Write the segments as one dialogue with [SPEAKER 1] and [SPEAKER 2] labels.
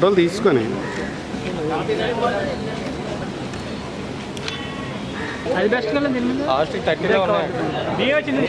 [SPEAKER 1] ఫోటోలు తీసుకొని
[SPEAKER 2] అది బెస్ట్ కదా దీని
[SPEAKER 3] లాస్ట్ థర్టీలో ఉన్నాయి
[SPEAKER 2] బియ్యం వచ్చింది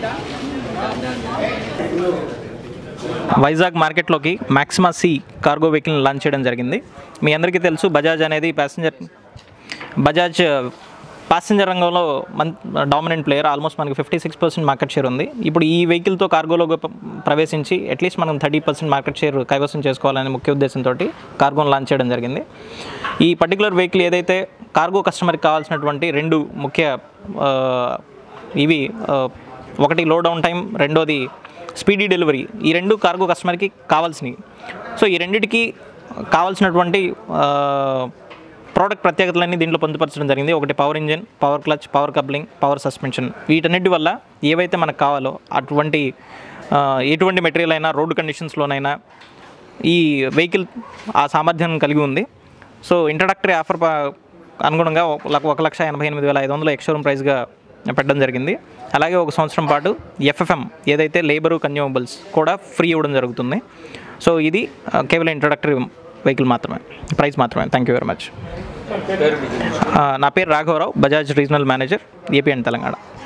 [SPEAKER 4] వైజాగ్ మార్కెట్లోకి మ్యాక్సిమా సి కార్గో వెహికల్ని లాంచ్ చేయడం జరిగింది మీ అందరికీ తెలుసు బజాజ్ అనేది ప్యాసింజర్ బజాజ్ ప్యాసింజర్ రంగంలో మన్ డామినెంట్ ప్లేయర్ ఆల్మోస్ట్ మనకి fifty six percent market share ఉంది ఇప్పుడు ఈ వెహికల్తో కార్గోలో ప- ప్రవేశించి అట్లీస్ట్ మనం థర్టీ పర్సెంట్ మార్కెట్ షేర్ కైవసం చేసుకోవాలనే ముఖ్య ఉద్దేశంతో కార్గోని లాంచ్ చేయడం జరిగింది ఈ పర్టికులర్ వెహికల్ ఏదైతే కార్గో కస్టమర్కి కావాల్సినటువంటి రెండు ముఖ్య ఆ, ఇవి ఆ, ఒకటి లో డౌన్ టైం రెండోది స్పీడీ డెలివరీ ఈ రెండు కార్గో కస్టమర్కి కావాల్సినవి సో ఈ రెండిటికి కావాల్సినటువంటి ప్రోడక్ట్ ప్రత్యేకతలన్నీ దీంట్లో పొందుపరచడం జరిగింది ఒకటి power engine power clutch power coupling power suspension వీటన్నిటి వల్ల ఏవైతే మనకు కావాలో అటువంటి ఆ, ఎటువంటి మెటీరియల్ అయినా రోడ్డు కండిషన్స్లోనైనా ఈ వెహికల్ ఆ సామర్థ్యం కలిగి ఉంది సో ఇంట్రడక్టరీ ఆఫర్ ప- అనుగుణంగా ఒక లక్ష- ఒక లక్ష ఎనభై ఎనిమిది వేల ఐదు వందలు ఎక్స్షోరూమ్ ప్రైస్గా పెట్టడం జరిగింది అలాగే ఒక సంవత్సరం పాటు ఎఫ్ఎఫ్ఎం ఏదైతే లేబరు కన్జ్యూమబుల్స్ కూడా ఫ్రీ ఇవ్వడం జరుగుతుంది సో ఇది ఆ, కేవలం ఇంట్రడక్టరీ వెహికల్ మాత్రమే ప్రైస్ మాత్రమే థ్యాంక్ యూ వెరీ మచ్ నా పేరు రాఘవరావు Bajaj regional manager AP and Telangana